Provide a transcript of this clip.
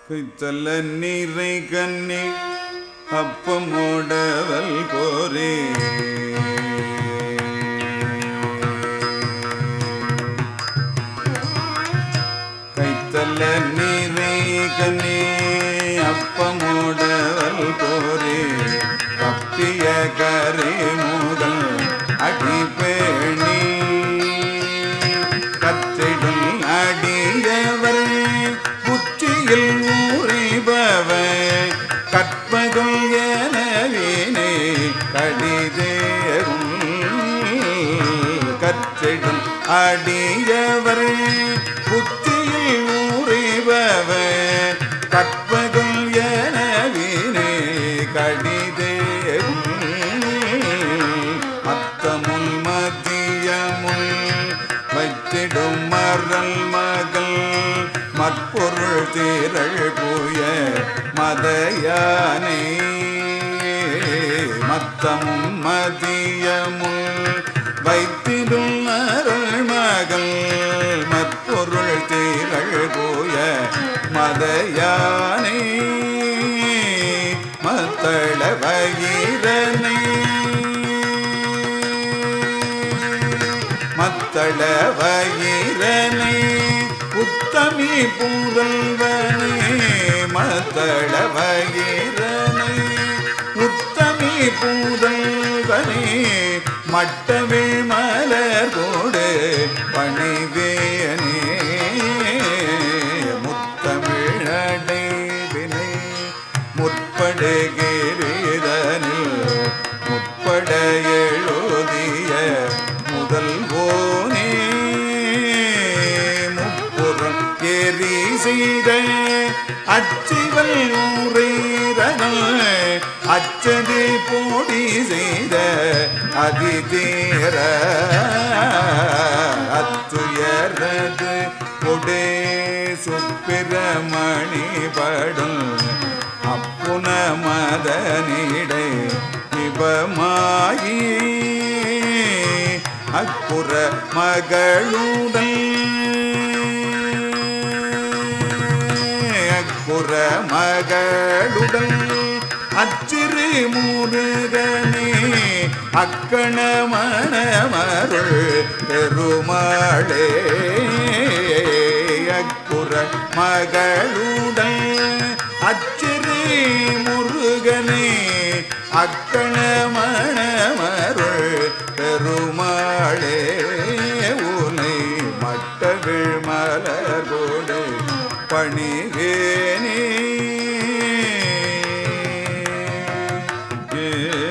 கைத்தல நீரை கண்ணி அப்பமோடவல் போரே கைத்தல நீரை கண்ணி அப்பமோடவல் போரே கப்பிய கரை முதல் அடிப்பேணி கத்திடும் அடியவர் புத்தியில் ஊறிபவ கற்பதும் எனவினே கடிதேரும் கற்றிடும் அடியவர் புத்தியில் ஊறிபவ கற்பதும் எனவினே கடிதேரும் அத்தமுல் மதியமுல் வைத்திடும் மரல் மகள் மற்பொருள் தீரள் புய மதையானே மத்தமும் மதியமுல் வைத்திடும் மரள் மகள் மற்பொருள் தீரள் புய மதையானே மத்தள வயிரனை மத்தள வயிரனை உத்தமி புதல்வனே மத்தள வயிரனை உத்தமி புதல்வனே மட்டவிழ் மலர் கோடு பணிவேனே முத்தமிழடை வினை முற்படுகிறதனில் முப்பட எழுதிய முதல்வோனே முப்புறம் எரி செய்த அச்சிவல் ஊரீரனல் அச்சது போடி செய்த அதிதேர அத்துயரது கொடே சுப்பிரமணி படும் அப்புன மதனிடை நிபமாயி அக்குற மகளுடன் அக்குற மகளுடன் அச்சிறு முருகனே அக்கண மணமருள் பெருமாளே அக்குற மகளுடன் அச்சிறு முருகனே அக்கண மணமருள் பெருமாளே உனை மட்டவிழ் மலர்கோடு பணிவேனே ஏ